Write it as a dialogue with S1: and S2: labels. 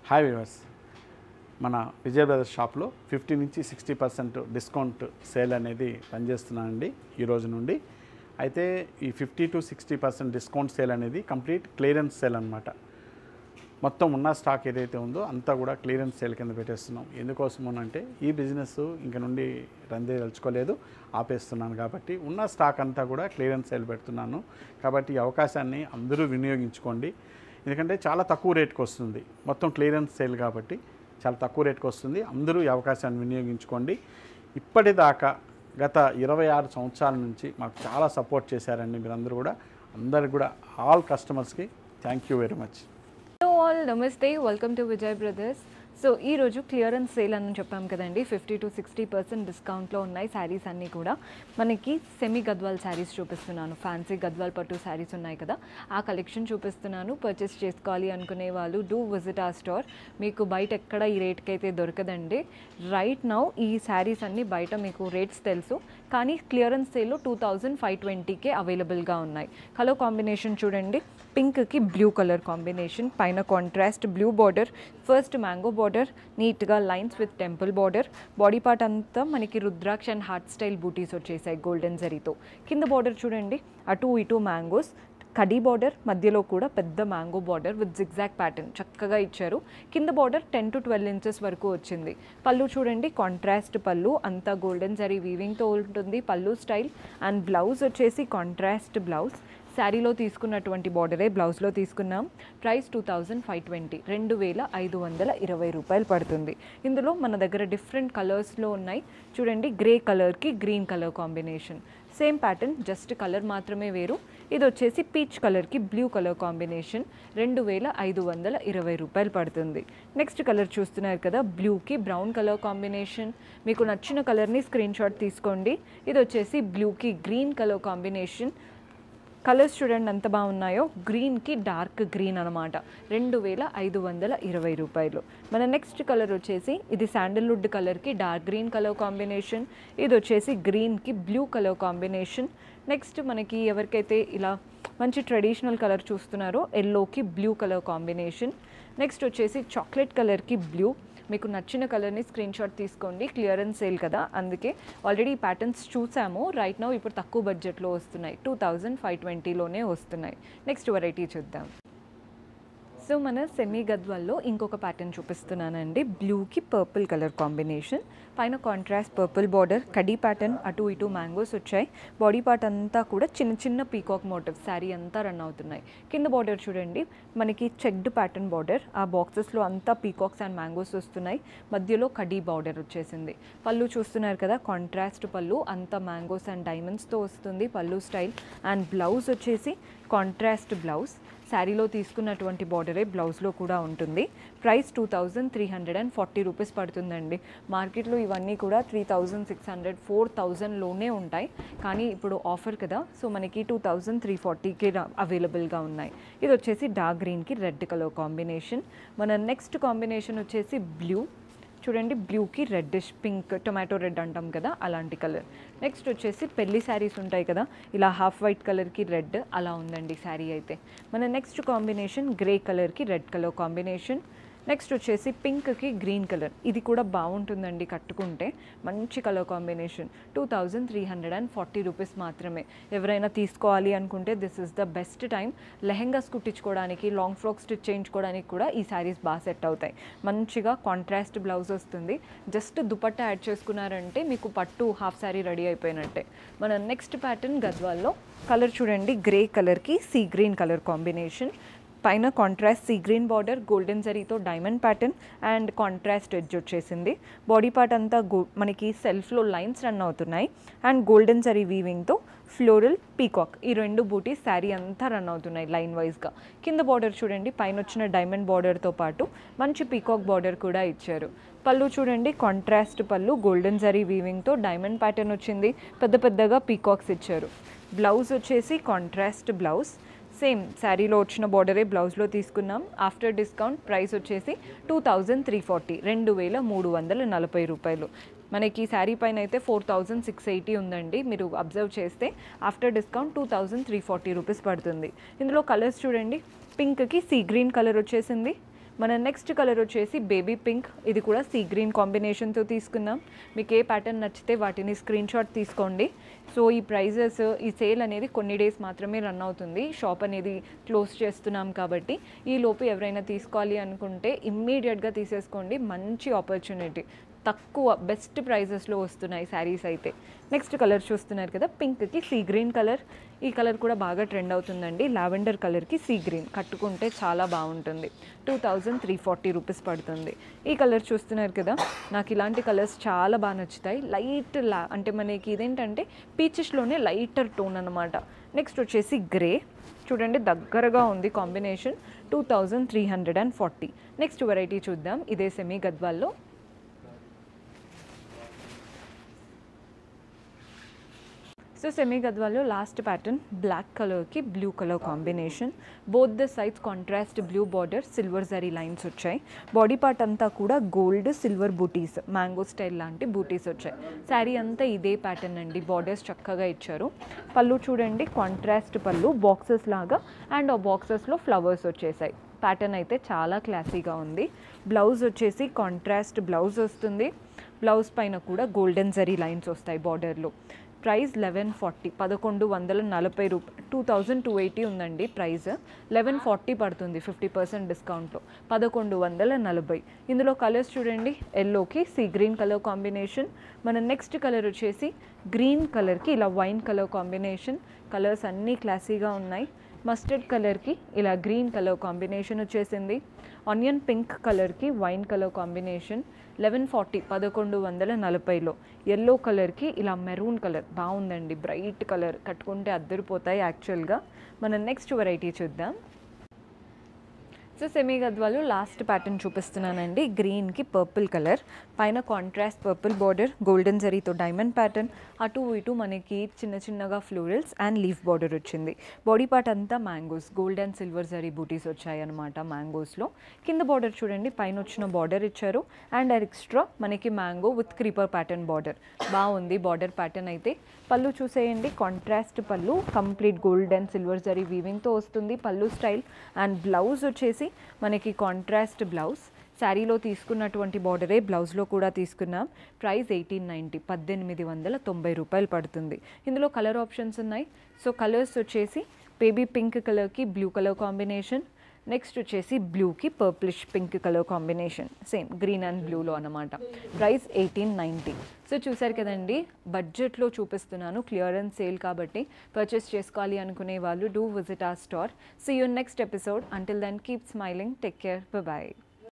S1: hi viewers మన Vijaya brothers షాప్లో fifty నుంచి సిక్స్టీ పర్సెంట్ డిస్కౌంట్ సేల్ అనేది పనిచేస్తున్నానండి ఈ రోజు నుండి అయితే ఈ fifty to sixty percent discount sale అనేది కంప్లీట్ క్లియరెన్స్ సేల్ అనమాట మొత్తం ఉన్న స్టాక్ ఏదైతే ఉందో అంతా కూడా క్లియరెన్స్ సేల్ కింద పెట్టేస్తున్నాం ఎందుకోసం అంటే ఈ బిజినెస్ ఇంక నుండి రన్ చేయదలుచుకోలేదు ఆపేస్తున్నాను కాబట్టి ఉన్న స్టాక్ అంతా కూడా క్లియరెన్స్ సేల్ పెడుతున్నాను కాబట్టి ఈ అవకాశాన్ని అందరూ వినియోగించుకోండి ఎందుకంటే చాలా తక్కువ రేట్కి వస్తుంది మొత్తం క్లియరెన్స్ సేల్ కాబట్టి చాలా తక్కువ రేట్కి వస్తుంది అందరూ ఈ అవకాశాన్ని వినియోగించుకోండి ఇప్పటిదాకా గత ఇరవై ఆరు సంవత్సరాల నుంచి మాకు చాలా సపోర్ట్ చేశారండి మీరందరూ కూడా అందరికి కూడా ఆల్ కస్టమర్స్కి thank you very much
S2: hello all నమస్తే welcome to Vijay brothers so ఈ రోజు క్లియరెన్స్ సేల్ అని చెప్పాం కదండి ఫిఫ్టీ టు సిక్స్టీ పర్సెంట్ డిస్కౌంట్లో ఉన్నాయి శారీస్ అన్నీ కూడా మనకి సెమీ గద్వాల్ శారీస్ చూపిస్తున్నాను ఫ్యాన్సీ గద్వాల్ పట్టు శారీస్ ఉన్నాయి కదా ఆ కలెక్షన్ చూపిస్తున్నాను పర్చేస్ చేసుకోవాలి అనుకునే వాళ్ళు డూ విజిట్ ఆ స్టోర్ మీకు బయట ఎక్కడ ఈ రేట్కి అయితే దొరకదండి రైట్ నౌ ఈ శారీస్ అన్నీ బయట మీకు రేట్స్ తెలుసు కానీ క్లియరెన్స్ సేల్లో టూ థౌజండ్ ఫైవ్ ట్వంటీకే అవైలబుల్గా ఉన్నాయి కలర్ కాంబినేషన్ చూడండి పింక్కి బ్లూ కలర్ కాంబినేషన్ పైన contrast blue border first mango border నీట్గా lines with temple border body part అంతా మనకి రుద్రాక్ష అండ్ హార్ట్ స్టైల్ బూటీస్ వచ్చేసాయి గోల్డెన్ జరీతో కింద బార్డర్ చూడండి అటు ఇటు మ్యాంగోస్ కడీ బార్డర్ మధ్యలో కూడా పెద్ద mango border with zigzag pattern చక్కగా ఇచ్చారు కింద border ten to twelve inches వరకు వచ్చింది పళ్ళు చూడండి కాంట్రాస్ట్ పళ్ళు అంతా గోల్డెన్ జరీ వీవింగ్తో ఉంటుంది పళ్ళు స్టైల్ అండ్ బ్లౌజ్ వచ్చేసి కాంట్రాస్ట్ బ్లౌజ్ శారీలో తీసుకున్నటువంటి బార్డరే బ్లౌజ్లో తీసుకున్నాం price two thousand five twenty రెండు వేల ఐదు వందల ఇరవై రూపాయలు పడుతుంది ఇందులో మన దగ్గర డిఫరెంట్ కలర్స్లో ఉన్నాయి చూడండి గ్రే కలర్కి green colour combination same pattern just colour మాత్రమే వేరు ఇది వచ్చేసి పీచ్ కలర్కి బ్లూ కలర్ కాంబినేషన్ రెండు వేల ఐదు వందల ఇరవై రూపాయలు పడుతుంది నెక్స్ట్ కలర్ చూస్తున్నారు కదా బ్లూకి బ్రౌన్ కలర్ కాంబినేషన్ మీకు నచ్చిన కలర్ని స్క్రీన్ షాట్ తీసుకోండి ఇది వచ్చేసి బ్లూకి గ్రీన్ కలర్ కాంబినేషన్ కలర్స్ చూడండి ఎంత బాగున్నాయో గ్రీన్కి డార్క్ గ్రీన్ అనమాట రెండు వేల ఐదు వందల ఇరవై రూపాయలు మన నెక్స్ట్ కలర్ వచ్చేసి ఇది శాండల్వుడ్ కలర్కి డార్క్ గ్రీన్ కలర్ కాంబినేషన్ ఇది వచ్చేసి గ్రీన్కి బ్లూ కలర్ కాంబినేషన్ నెక్స్ట్ మనకి ఎవరికైతే ఇలా మంచి ట్రెడిషనల్ కలర్ చూస్తున్నారో ఎల్లోకి బ్లూ కలర్ కాంబినేషన్ నెక్స్ట్ వచ్చేసి చాక్లెట్ కలర్కి బ్లూ మీకు నచ్చిన కలర్ని స్క్రీన్ షాట్ తీసుకోండి క్లియరెన్స్ సేల్ కదా అందుకే ఆల్రెడీ ప్యాటర్న్స్ చూసాము రైట్ నౌ ఇప్పుడు తక్కువ బడ్జెట్లో వస్తున్నాయి టూ థౌజండ్ ఫైవ్ ట్వంటీలోనే వస్తున్నాయి నెక్స్ట్ వెరైటీ చూద్దాం సో మన సెమీ గద్వాల్లో ఇంకొక ప్యాటర్న్ చూపిస్తున్నానండి బ్లూకి పర్పుల్ కలర్ కాంబినేషన్ పైన కాంట్రాస్ట్ పర్పుల్ బార్డర్ కడీ ప్యాటర్న్ అటు ఇటు మ్యాంగోస్ వచ్చాయి బాడీ పార్ట్ అంతా కూడా చిన్న చిన్న పీకాక్ మోటివ్ శారీ అంతా రన్ అవుతున్నాయి కింద బార్డర్ చూడండి మనకి చెక్డ్ ప్యాటర్న్ బార్డర్ ఆ బాక్సెస్లో అంతా పీకాక్స్ అండ్ మ్యాంగోస్ వస్తున్నాయి మధ్యలో కడీ బార్డర్ వచ్చేసింది పళ్ళు చూస్తున్నారు కదా కాంట్రాస్ట్ పళ్ళు అంతా మ్యాంగోస్ అండ్ డైమండ్స్తో వస్తుంది పళ్ళు స్టైల్ అండ్ బ్లౌజ్ వచ్చేసి కాంట్రాస్ట్ బ్లౌజ్ శారీలో తీసుకున్నటువంటి బార్డరే బ్లౌజ్లో కూడా ఉంటుంది price two thousand three hundred and forty rupees పడుతుందండి మార్కెట్లో ఇవన్నీ కూడా three thousand six hundred four థౌజండ్లోనే ఉంటాయి కానీ ఇప్పుడు ఆఫర్ కదా సో మనకి టూ థౌజండ్ త్రీ ఫార్టీకి అవైలబుల్గా ఉన్నాయి ఇది వచ్చేసి డార్క్ గ్రీన్కి రెడ్ కలర్ కాంబినేషన్ మన నెక్స్ట్ కాంబినేషన్ వచ్చేసి బ్లూ చూడండి బ్లూకి రెడ్డిష్ పింక్ టొమాటో రెడ్ అంటాం కదా అలాంటి కలర్ నెక్స్ట్ వచ్చేసి పెళ్లి శారీస్ ఉంటాయి కదా ఇలా హాఫ్ వైట్ కలర్కి రెడ్ అలా ఉందండి శారీ అయితే మన నెక్స్ట్ కాంబినేషన్ గ్రే కలర్కి రెడ్ కలర్ కాంబినేషన్ నెక్స్ట్ వచ్చేసి పింక్కి గ్రీన్ కలర్ ఇది కూడా బాగుంటుందండి కట్టుకుంటే మంచి colour combination two thousand three hundred and forty rupees మాత్రమే ఎవరైనా తీసుకోవాలి అనుకుంటే this is the best time lehengas కుట్టించుకోవడానికి లాంగ్ ఫ్రాక్ స్టిచ్ చేయించుకోవడానికి కూడా ఈ శారీస్ బాగా సెట్ అవుతాయి మంచిగా కాంట్రాస్ట్ బ్లౌజ్ వస్తుంది జస్ట్ దుపట్టా యాడ్ చేసుకున్నారంటే మీకు పట్టు హాఫ్ శారీ రెడీ అయిపోయినట్టే మన నెక్స్ట్ ప్యాటర్న్ గద్వాల్లో కలర్ చూడండి గ్రే కలర్కి సీ గ్రీన్ కలర్ కాంబినేషన్ పైన contrast sea green border golden జరీతో diamond pattern and contrast edge వచ్చేసింది బాడీ పార్ట్ అంతా గో మనకి సెల్ఫ్లో లైన్స్ రన్ అవుతున్నాయి అండ్ గోల్డెన్ జరీ వీవింగ్తో ఫ్లోరల్ పీకాక్ ఈ రెండు బూటీ శారీ అంతా రన్ అవుతున్నాయి లైన్ వైజ్గా కింద బార్డర్ చూడండి పైన వచ్చిన డైమండ్ బార్డర్తో పాటు మంచి పీకాక్ బార్డర్ కూడా ఇచ్చారు పళ్ళు చూడండి కాంట్రాస్ట్ పళ్ళు గోల్డెన్ జరీ వీవింగ్తో డైమండ్ ప్యాటర్న్ వచ్చింది పెద్ద పెద్దగా పీకాక్స్ ఇచ్చారు బ్లౌజ్ వచ్చేసి కాంట్రాస్ట్ బ్లౌజ్ సేమ్ శారీలో వచ్చిన బార్డరే బ్లౌజ్లో తీసుకున్నాం ఆఫ్టర్ డిస్కౌంట్ ప్రైస్ వచ్చేసి టూ థౌజండ్ త్రీ ఫార్టీ రెండు వేల మూడు వందల నలభై రూపాయలు మనకి శారీ పైన అయితే ఫోర్ థౌజండ్ సిక్స్ ఎయిటీ ఉందండి మీరు అబ్జర్వ్ చేస్తే after discount two thousand three forty rupees పడుతుంది ఇందులో కలర్స్ చూడండి పింక్కి సీ గ్రీన్ కలర్ వచ్చేసింది మన నెక్స్ట్ కలర్ వచ్చేసి బేబీ పింక్ ఇది కూడా సీ గ్రీన్ కాంబినేషన్తో తీసుకున్నాం మీకు ఏ ప్యాటర్న్ నచ్చితే వాటిని స్క్రీన్ షాట్ తీసుకోండి సో ఈ ప్రైజెస్ ఈ సేల్ అనేది కొన్ని డేస్ మాత్రమే రన్ అవుతుంది షాప్ అనేది క్లోజ్ చేస్తున్నాం కాబట్టి ఈ లోపు ఎవరైనా తీసుకోవాలి అనుకుంటే ఇమ్మీడియట్గా తీసేసుకోండి మంచి ఆపర్చునిటీ తక్కువ బెస్ట్ ప్రైజెస్లో వస్తున్నాయి శారీస్ అయితే నెక్స్ట్ కలర్ చూస్తున్నారు కదా పింక్కి సీ గ్రీన్ కలర్ ఈ కలర్ కూడా బాగా ట్రెండ్ అవుతుందండి లావెండర్ కలర్కి సీ గ్రీన్ కట్టుకుంటే చాలా బాగుంటుంది two thousand three forty rupees పడుతుంది ఈ కలర్ చూస్తున్నారు కదా నాకు ఇలాంటి కలర్స్ చాలా బాగా నచ్చుతాయి లైట్ లా అంటే మనకి ఇదేంటంటే పీచెస్లోనే లైటర్ టోన్ అనమాట నెక్స్ట్ వచ్చేసి గ్రే చూడండి దగ్గరగా ఉంది combination two thousand three hundred and forty next variety చూద్దాం ఇదే సెమీ గద్వాల్లో సో సెమీ గద్వాల్లో లాస్ట్ ప్యాటర్న్ బ్లాక్ కలర్కి blue colour combination both the sides contrast blue border silver zari lines వచ్చాయి బాడీ పార్ట్ అంతా కూడా గోల్డ్ సిల్వర్ బూటీస్ మ్యాంగో స్టైల్ లాంటి బూటీస్ వచ్చాయి శారీ అంతా ఇదే ప్యాటర్న్ అండి బార్డర్స్ చక్కగా ఇచ్చారు పళ్ళు చూడండి కాంట్రాస్ట్ పళ్ళు బాక్సెస్ లాగా అండ్ ఆ బాక్సెస్లో ఫ్లవర్స్ వచ్చేసాయి ప్యాటర్న్ అయితే చాలా క్లాసీగా ఉంది బ్లౌజ్ వచ్చేసి కాంట్రాస్ట్ బ్లౌజ్ వస్తుంది బ్లౌజ్ పైన కూడా గోల్డెన్ జరీ లైన్స్ వస్తాయి బార్డర్లో ప్రైస్ లెవెన్ ఫార్టీ పదకొండు వందల నలభై రూపాయలు టూ థౌజండ్ టూ ఎయిటీ ఉందండి ప్రైస్ లెవెన్ ఫార్టీ పడుతుంది ఫిఫ్టీ పర్సెంట్ డిస్కౌంట్లో పదకొండు వందల నలభై ఇందులో కలర్స్ చూడండి ఎల్లోకి సీ గ్రీన్ కలర్ కాంబినేషన్ మన నెక్స్ట్ కలర్ వచ్చేసి గ్రీన్ కలర్కి ఇలా వైన్ కలర్ కాంబినేషన్ కలర్స్ అన్నీ క్లాసీగా ఉన్నాయి మస్టర్డ్ కలర్కి ఇలా గ్రీన్ కలర్ కాంబినేషన్ వచ్చేసింది ఆనియన్ పింక్ కలర్కి wine colour combination eleven forty పదకొండు వందల నలభైలో ఎల్లో కలర్కి ఇలా మెరూన్ కలర్ బాగుందండి బ్రైట్ కలర్ కట్టుకుంటే అద్దరిపోతాయి యాక్చువల్గా మన నెక్స్ట్ వెరైటీ చూద్దాం so semi Gadwal last pattern చూపిస్తున్నానండి గ్రీన్కి పర్పుల్ కలర్ పైన కాంట్రాస్ట్ పర్పుల్ బార్డర్ గోల్డెన్ జరీతో డైమండ్ ప్యాటర్న్ అటు ఇటు మనకి చిన్న చిన్నగా ఫ్లోరల్స్ అండ్ లీఫ్ బార్డర్ వచ్చింది బాడీ పార్ట్ అంతా mangoes gold and silver zari బూటీస్ వచ్చాయి అనమాట మ్యాంగోస్లో కింద బార్డర్ చూడండి పైన వచ్చిన బార్డర్ ఇచ్చారు అండ్ ఎక్స్ట్రా మనకి mango with creeper pattern border బాగుంది బార్డర్ ప్యాటర్న్ అయితే పళ్ళు చూసేయండి contrast pallu complete gold and silver zari వీవింగ్తో వస్తుంది పళ్ళు స్టైల్ అండ్ బ్లౌజ్ వచ్చేసి మనకి కాంట్రాస్ట్ బ్లౌజ్ శారీలో తీసుకున్నటువంటి బార్డరే బ్లౌజ్లో కూడా తీసుకున్నాం ప్రైస్ ఎయిటీన్ నైంటీ పద్దెనిమిది వందల తొంభై రూపాయలు పడుతుంది ఇందులో కలర్ ఆప్షన్స్ ఉన్నాయి సో కలర్స్ వచ్చేసి బేబీ పింక్ కలర్కి బ్లూ కలర్ కాంబినేషన్ నెక్స్ట్ వచ్చేసి బ్లూకి purplish pink colour combination same green and బ్లూలో అనమాట ప్రైస్ ఎయిటీన్ నైంటీ సో చూసారు కదండి బడ్జెట్లో చూపిస్తున్నాను క్లియరెన్స్ సేల్ కాబట్టి పర్చేస్ చేసుకోవాలి అనుకునే వాళ్ళు do visit our store see you next episode until then keep smiling take care bye